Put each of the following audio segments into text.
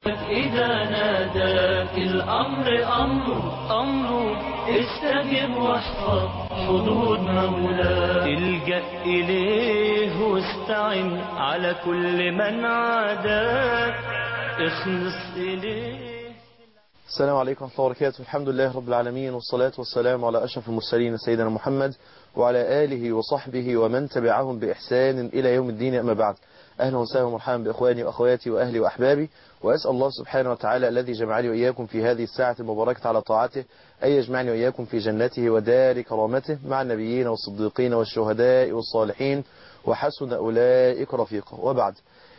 إذا ناداك الأمر أمر أمر استجب واحفظ حدود مولاك الجأ إليه واستعن على كل من عاداك اخلص إليه السلام عليكم ورحمة الله وبركاته الحمد لله رب العالمين والصلاة والسلام على أشرف المرسلين سيدنا محمد وعلى آله وصحبه ومن تبعهم بإحسان إلى يوم الدين أما بعد أهلا وسهلا ومرحبا بإخواني وأخواتي وأهلي وأحبابي وأسأل الله سبحانه وتعالى الذي جمعني وإياكم في هذه الساعة المباركة على طاعته أن يجمعني وإياكم في جنته ودار كرامته مع النبيين والصديقين والشهداء والصالحين وحسن أولئك رفيقا وبعد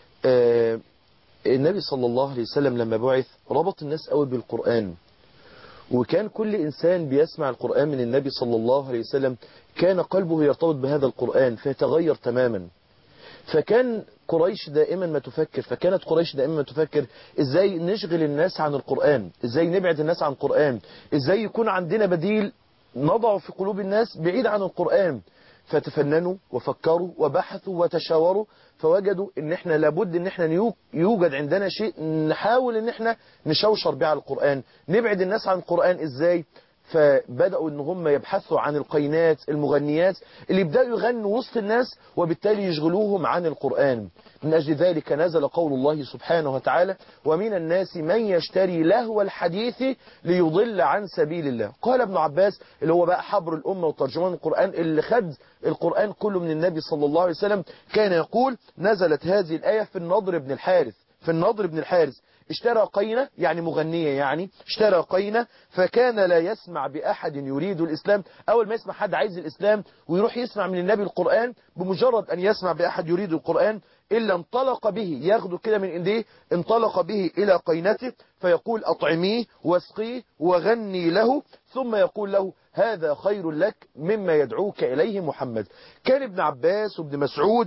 آه النبي صلى الله عليه وسلم لما بعث ربط الناس قوي بالقرآن وكان كل إنسان بيسمع القرآن من النبي صلى الله عليه وسلم كان قلبه يرتبط بهذا القرآن فيتغير تماما فكان قريش دائما ما تفكر فكانت قريش دائما ما تفكر ازاي نشغل الناس عن القرآن ازاي نبعد الناس عن القرآن ازاي يكون عندنا بديل نضعه في قلوب الناس بعيد عن القرآن فتفننوا وفكروا وبحثوا وتشاوروا فوجدوا ان احنا لابد ان احنا يوجد عندنا شيء نحاول ان احنا نشوشر به على القرآن نبعد الناس عن القرآن ازاي فبدأوا ان هم يبحثوا عن القينات المغنيات اللي يبدأوا يغنوا وسط الناس وبالتالي يشغلوهم عن القرآن من أجل ذلك نزل قول الله سبحانه وتعالى ومن الناس من يشتري لهو الحديث ليضل عن سبيل الله قال ابن عباس اللي هو بقى حبر الأمة وترجمان القرآن اللي خد القرآن كله من النبي صلى الله عليه وسلم كان يقول نزلت هذه الآية في النضر بن الحارث في النضر بن الحارث اشترى قينة يعني مغنية يعني اشترى قينة فكان لا يسمع بأحد يريد الإسلام أول ما يسمع حد عايز الإسلام ويروح يسمع من النبي القرآن بمجرد أن يسمع بأحد يريد القرآن إلا انطلق به ياخده كده من ايديه انطلق به إلى قينته فيقول أطعميه واسقيه وغني له ثم يقول له هذا خير لك مما يدعوك إليه محمد كان ابن عباس وابن مسعود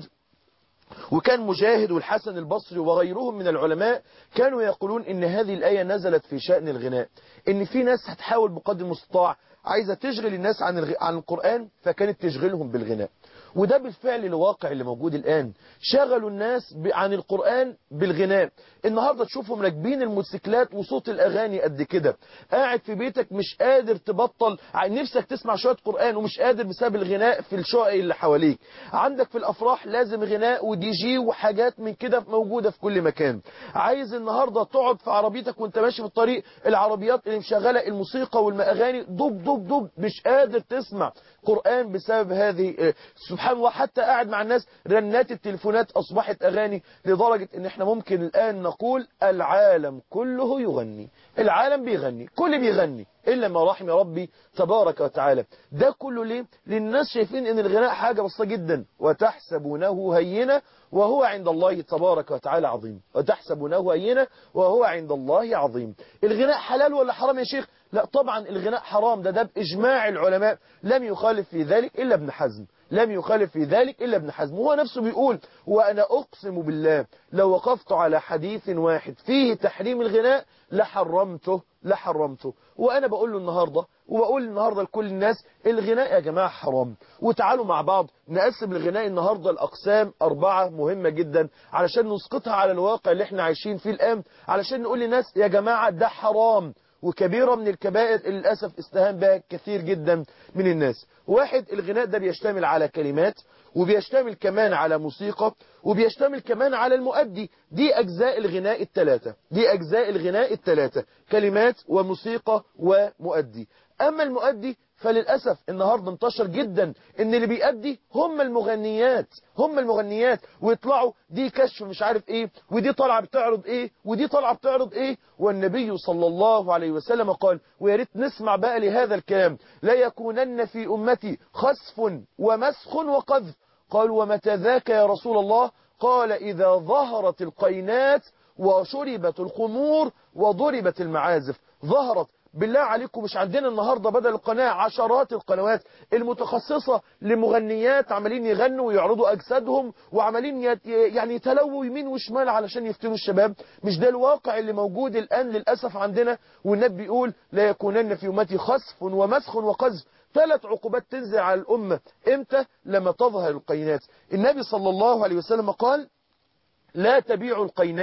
وكان مجاهد والحسن البصري وغيرهم من العلماء كانوا يقولون ان هذه الآية نزلت في شأن الغناء ان في ناس هتحاول بقدر المستطاع عايزة تشغل الناس عن, الغ... عن القرآن فكانت تشغلهم بالغناء وده بالفعل الواقع اللي موجود الآن شغلوا الناس عن القرآن بالغناء النهاردة تشوفهم راكبين الموتوسيكلات وصوت الأغاني قد كده قاعد في بيتك مش قادر تبطل نفسك تسمع شوية قرآن ومش قادر بسبب الغناء في الشقق اللي حواليك عندك في الأفراح لازم غناء ودي جي وحاجات من كده موجودة في كل مكان عايز النهاردة تقعد في عربيتك وانت ماشي في الطريق العربيات اللي مشغلة الموسيقى والأغاني دب دب دب مش قادر تسمع قرآن بسبب هذه سبحان الله حتى قاعد مع الناس رنات التليفونات أصبحت أغاني لدرجة ان احنا ممكن الآن نقول العالم كله يغني العالم بيغني كل بيغني إلا ما رحم ربي تبارك وتعالى ده كله ليه للناس شايفين ان الغناء حاجة بسيطة جدا وتحسبونه هينة وهو عند الله تبارك وتعالى عظيم وتحسبونه هينة وهو عند الله عظيم الغناء حلال ولا حرام يا شيخ لا طبعا الغناء حرام ده ده بإجماع العلماء لم يخالف في ذلك إلا ابن حزم لم يخالف في ذلك إلا ابن حزم هو نفسه بيقول وأنا أقسم بالله لو وقفت على حديث واحد فيه تحريم الغناء لحرمته لحرمته وأنا بقول له النهاردة وبقول النهاردة لكل الناس الغناء يا جماعة حرام وتعالوا مع بعض نقسم الغناء النهاردة الأقسام أربعة مهمة جدا علشان نسقطها على الواقع اللي احنا عايشين فيه الآن علشان نقول للناس يا جماعة ده حرام وكبيرة من الكبائر اللي للأسف استهان بها كثير جدا من الناس واحد الغناء ده بيشتمل على كلمات وبيشتمل كمان على موسيقى وبيشتمل كمان على المؤدي دي أجزاء الغناء الثلاثة دي أجزاء الغناء الثلاثة كلمات وموسيقى ومؤدي أما المؤدي فللأسف النهاردة انتشر جدا ان اللي بيأدي هم المغنيات هم المغنيات ويطلعوا دي كشف مش عارف ايه ودي طالعه بتعرض ايه ودي طالعه بتعرض ايه والنبي صلى الله عليه وسلم قال ويا ريت نسمع بقى لهذا الكلام لا يكونن في أمتي خسف ومسخ وقذف قال ومتى ذاك يا رسول الله قال إذا ظهرت القينات وشربت الخمور وضربت المعازف ظهرت بالله عليكم مش عندنا النهاردة بدل القناة عشرات القنوات المتخصصة لمغنيات عمالين يغنوا ويعرضوا أجسادهم وعمالين يت يعني يتلووا يمين وشمال علشان يفتنوا الشباب مش ده الواقع اللي موجود الآن للأسف عندنا والنبي بيقول لا يكونن في أمتي خسف ومسخ وقذف ثلاث عقوبات تنزل على الأمة امتى لما تظهر القينات النبي صلى الله عليه وسلم قال لا تبيعوا القينات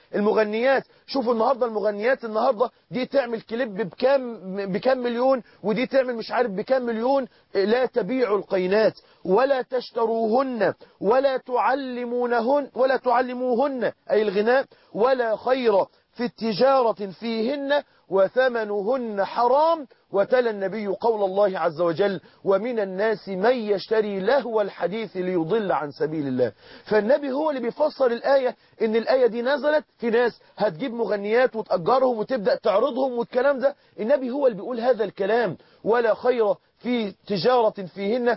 المغنيات شوفوا النهاردة المغنيات النهاردة دي تعمل كليب بكام بكام مليون ودي تعمل مش عارف بكام مليون لا تبيعوا القينات ولا تشتروهن ولا تعلمونهن ولا تعلموهن أي الغناء ولا خير في التجارة فيهن وثمنهن حرام وتلا النبي قول الله عز وجل ومن الناس من يشتري لهو الحديث ليضل عن سبيل الله فالنبي هو اللي بيفسر الآية ان الآية دي نزلت في ناس هتجيب مغنيات وتأجرهم وتبدأ تعرضهم والكلام ده النبي هو اللي بيقول هذا الكلام ولا خير في تجارة فيهن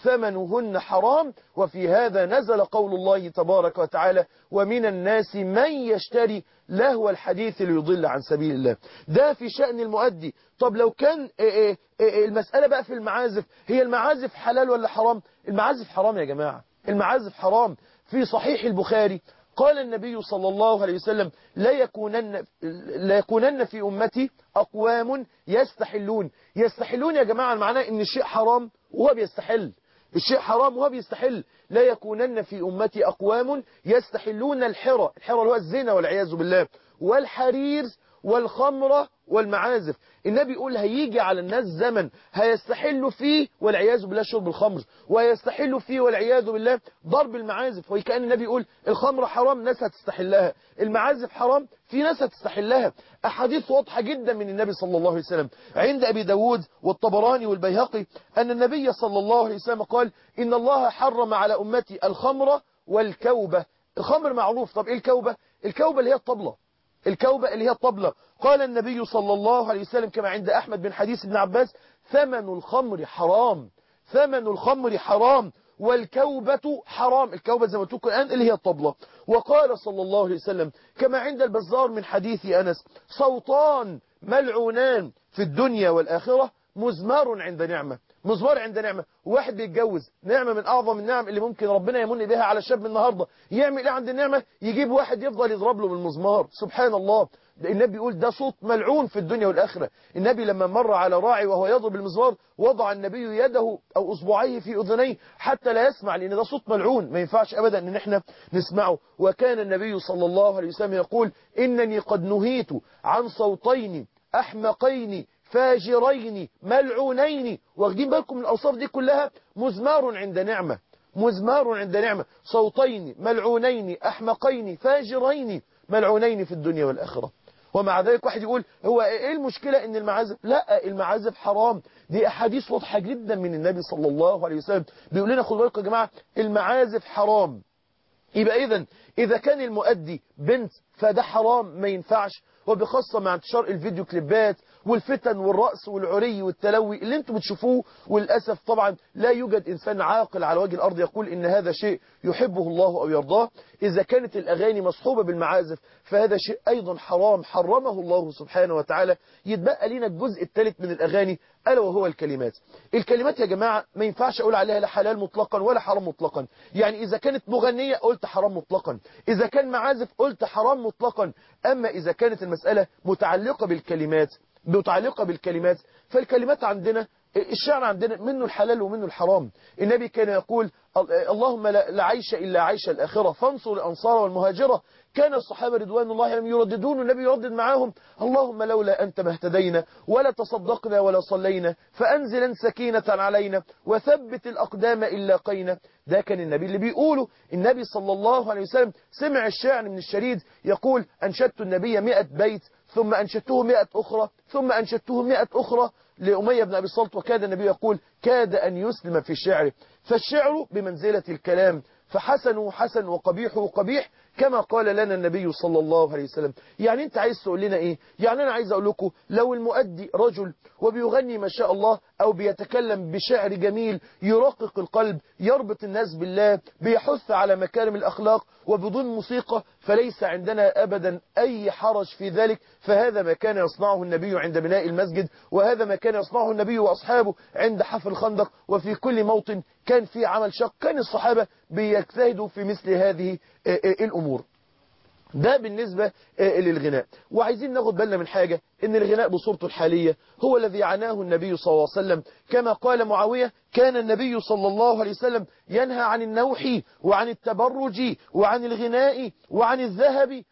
وثمنهن حرام وفي هذا نزل قول الله تبارك وتعالى ومن الناس من يشتري لهو الحديث ليضل عن سبيل الله ده في شأن المؤدي طب لو كان المسألة بقى في المعازف هي المعازف حلال ولا حرام المعازف حرام يا جماعة المعازف حرام في صحيح البخاري قال النبي صلى الله عليه وسلم لا يكونن, لا يكونن في أمتي أقوام يستحلون يستحلون يا جماعة معناه ان الشيء حرام وهو بيستحل الشيء حرام وهو بيستحل لا يكونن في أمتي أقوام يستحلون الحرى الحرى اللي هو الزنا والعياذ بالله والحرير والخمرة والمعازف النبي يقول هيجي على الناس زمن هيستحلوا فيه والعياذ بالله شرب الخمر ويستحلوا فيه والعياذ بالله ضرب المعازف وكأن النبي يقول الخمر حرام ناس هتستحلها المعازف حرام في ناس هتستحلها أحاديث واضحة جدا من النبي صلى الله عليه وسلم عند أبي داود والطبراني والبيهقي أن النبي صلى الله عليه وسلم قال إن الله حرم على أمتي الخمر والكوبة الخمر معروف طب إيه الكوبة الكوبة اللي هي الطبلة الكوبة اللي هي الطبلة قال النبي صلى الله عليه وسلم كما عند أحمد بن حديث ابن عباس ثمن الخمر حرام ثمن الخمر حرام والكوبة حرام الكوبة زي ما قلت لكم الآن اللي هي الطبلة وقال صلى الله عليه وسلم كما عند البزار من حديث أنس صوتان ملعونان في الدنيا والآخرة مزمار عند نعمة مزمار عند نعمة واحد بيتجوز نعمة من أعظم النعم اللي ممكن ربنا يمن بها على شاب النهاردة يعمل إيه عند النعمة يجيب واحد يفضل يضرب له بالمزمار سبحان الله النبي يقول ده صوت ملعون في الدنيا والآخرة النبي لما مر على راعي وهو يضرب المزمار وضع النبي يده أو أصبعيه في أذنيه حتى لا يسمع لأن ده صوت ملعون ما ينفعش أبدا أن احنا نسمعه وكان النبي صلى الله عليه وسلم يقول إنني قد نهيت عن صوتين أحمقين فاجرين ملعونين واخدين بالكم من الأوصاف دي كلها مزمار عند نعمة مزمار عند نعمة صوتين ملعونين أحمقين فاجرين ملعونين في الدنيا والآخرة ومع ذلك واحد يقول هو ايه المشكلة ان المعازف لا المعازف حرام دي احاديث واضحة جدا من النبي صلى الله عليه وسلم بيقول لنا خدوا بالكم يا جماعة المعازف حرام يبقى اذا اذا كان المؤدي بنت فده حرام ما ينفعش وبخاصة مع انتشار الفيديو كليبات والفتن والرأس والعري والتلوي اللي انتم بتشوفوه وللأسف طبعا لا يوجد إنسان عاقل على وجه الأرض يقول إن هذا شيء يحبه الله أو يرضاه إذا كانت الأغاني مصحوبة بالمعازف فهذا شيء أيضا حرام حرمه الله سبحانه وتعالى يتبقى لنا الجزء الثالث من الأغاني ألا وهو الكلمات الكلمات يا جماعة ما ينفعش أقول عليها لا حلال مطلقا ولا حرام مطلقا يعني إذا كانت مغنية قلت حرام مطلقا إذا كان معازف قلت حرام مطلقا أما إذا كانت المسألة متعلقة بالكلمات متعلقة بالكلمات فالكلمات عندنا الشعر عندنا منه الحلال ومنه الحرام النبي كان يقول اللهم لا عيش إلا عيش الآخرة فانصر الأنصار والمهاجرة كان الصحابة رضوان الله عليهم يرددون النبي يردد معاهم اللهم لولا أنت ما اهتدينا ولا تصدقنا ولا صلينا فأنزلا سكينة علينا وثبت الأقدام إلا قينا ده كان النبي اللي بيقوله النبي صلى الله عليه وسلم سمع الشعر من الشريد يقول أنشدت النبي مئة بيت ثم أنشدته مئة أخرى ثم أنشدته مئة أخرى لأمية بن أبي الصلت وكاد النبي يقول كاد أن يسلم في الشعر فالشعر بمنزلة الكلام فحسن حسن وقبيح قبيح كما قال لنا النبي صلى الله عليه وسلم يعني انت عايز تقول لنا ايه يعني انا عايز اقول لكم لو المؤدي رجل وبيغني ما شاء الله او بيتكلم بشعر جميل يرقق القلب يربط الناس بالله بيحث على مكارم الاخلاق وبدون موسيقى فليس عندنا ابدا اي حرج في ذلك فهذا ما كان يصنعه النبي عند بناء المسجد وهذا ما كان يصنعه النبي واصحابه عند حفر الخندق وفي كل موطن كان في عمل شق كان الصحابة بيجتهدوا في مثل هذه الأمور ده بالنسبة للغناء وعايزين ناخد بالنا من حاجة ان الغناء بصورته الحالية هو الذي عناه النبي صلى الله عليه وسلم كما قال معاوية كان النبي صلى الله عليه وسلم ينهى عن النوح وعن التبرج وعن الغناء وعن الذهب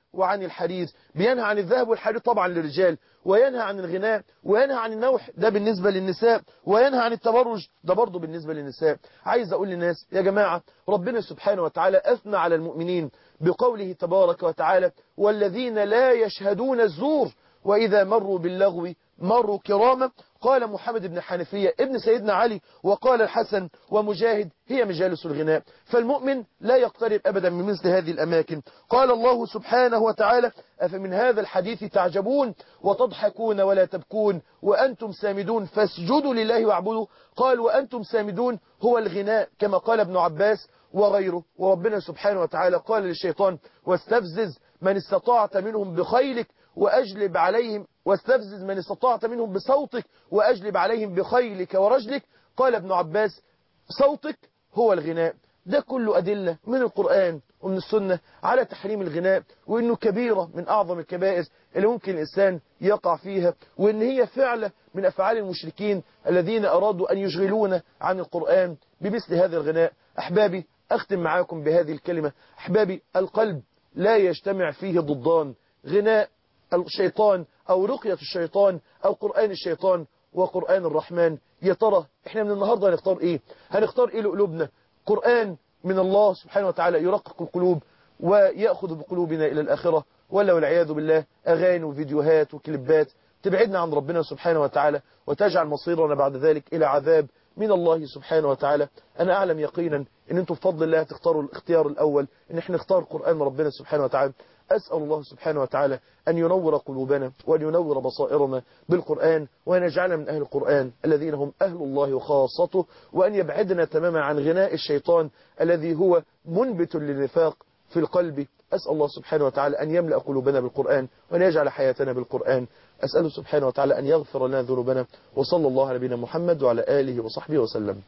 وعن الحرير بينهى عن الذهب والحرير طبعا للرجال وينهى عن الغناء وينهى عن النوح ده بالنسبة للنساء وينهى عن التبرج ده برضه بالنسبة للنساء عايز أقول للناس يا جماعة ربنا سبحانه وتعالى أثنى على المؤمنين بقوله تبارك وتعالى والذين لا يشهدون الزور وإذا مروا باللغو مروا كراما قال محمد بن حنفية ابن سيدنا علي وقال الحسن ومجاهد هي مجالس الغناء فالمؤمن لا يقترب أبدا من مثل هذه الأماكن قال الله سبحانه وتعالى أفمن هذا الحديث تعجبون وتضحكون ولا تبكون وأنتم سامدون فاسجدوا لله واعبدوا قال وأنتم سامدون هو الغناء كما قال ابن عباس وغيره وربنا سبحانه وتعالى قال للشيطان واستفزز من استطعت منهم بخيلك وأجلب عليهم واستفزز من استطعت منهم بصوتك وأجلب عليهم بخيلك ورجلك قال ابن عباس صوتك هو الغناء ده كله أدلة من القرآن ومن السنة على تحريم الغناء وإنه كبيرة من أعظم الكبائر اللي ممكن الإنسان يقع فيها وإن هي فعلة من أفعال المشركين الذين أرادوا أن يشغلون عن القرآن بمثل هذا الغناء أحبابي أختم معاكم بهذه الكلمة أحبابي القلب لا يجتمع فيه ضدان غناء الشيطان أو رقية الشيطان أو قرآن الشيطان وقرآن الرحمن يا ترى احنا من النهاردة هنختار ايه هنختار ايه لقلوبنا قرآن من الله سبحانه وتعالى يرقق القلوب ويأخذ بقلوبنا إلى الآخرة ولا والعياذ بالله أغاني وفيديوهات وكليبات تبعدنا عن ربنا سبحانه وتعالى وتجعل مصيرنا بعد ذلك إلى عذاب من الله سبحانه وتعالى أنا أعلم يقينا أن أنتم بفضل الله تختاروا الاختيار الأول أن احنا نختار قرآن ربنا سبحانه وتعالى أسأل الله سبحانه وتعالى أن ينور قلوبنا وأن ينور بصائرنا بالقرآن وأن يجعلنا من أهل القرآن الذين هم أهل الله وخاصته وأن يبعدنا تماما عن غناء الشيطان الذي هو منبت للنفاق في القلب أسأل الله سبحانه وتعالى أن يملأ قلوبنا بالقرآن وأن يجعل حياتنا بالقرآن أسأله سبحانه وتعالى أن يغفر لنا ذنوبنا وصلى الله على نبينا محمد وعلى آله وصحبه وسلم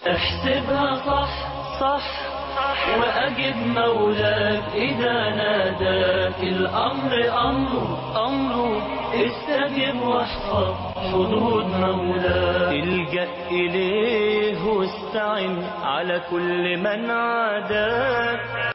احسبها صح صح وأجب مولاك إذا ناداك الأمر أمر أمر استجب واحفظ حدود مولاك الجأ إليه واستعن على كل من عاداك